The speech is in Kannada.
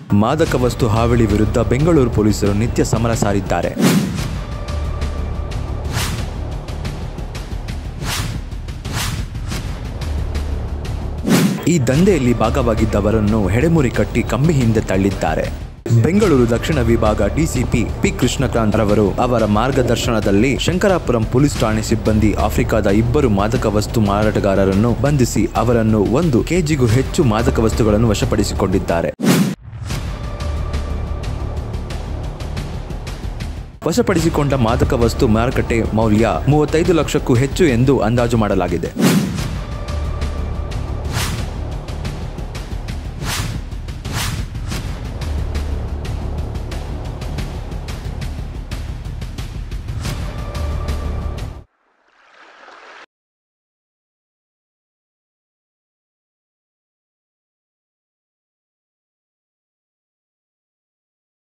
ಮಾದಕ ವಸ್ತು ಹಾವಳಿ ವಿರುದ್ಧ ಬೆಂಗಳೂರು ಪೊಲೀಸರು ನಿತ್ಯ ಸಮರ ಸಾರಿದ್ದಾರೆ ಈ ದಂಧೆಯಲ್ಲಿ ಭಾಗವಾಗಿದ್ದವರನ್ನು ಹೆಡೆಮುರಿ ಕಟ್ಟಿ ಕಂಬಿ ಹಿಂದೆ ತಳ್ಳಿದ್ದಾರೆ ಬೆಂಗಳೂರು ದಕ್ಷಿಣ ವಿಭಾಗ ಡಿಸಿಪಿ ಪಿ ಕೃಷ್ಣಕಾಂತ್ ರವರು ಅವರ ಮಾರ್ಗದರ್ಶನದಲ್ಲಿ ಶಂಕರಾಪುರಂ ಪೊಲೀಸ್ ಠಾಣೆ ಸಿಬ್ಬಂದಿ ಆಫ್ರಿಕಾದ ಇಬ್ಬರು ಮಾದಕ ವಸ್ತು ಮಾರಾಟಗಾರರನ್ನು ಬಂಧಿಸಿ ಅವರನ್ನು ಒಂದು ಕೆಜಿಗೂ ಹೆಚ್ಚು ಮಾದಕ ವಸ್ತುಗಳನ್ನು ವಶಪಡಿಸಿಕೊಂಡಿದ್ದಾರೆ ವಶಪಡಿಸಿಕೊಂಡ ಮಾದಕ ವಸ್ತು ಮಾರುಕಟ್ಟೆ ಮೌಲ್ಯ ಮೂವತ್ತೈದು ಲಕ್ಷಕ್ಕೂ ಹೆಚ್ಚು ಎಂದು ಅಂದಾಜು ಮಾಡಲಾಗಿದೆ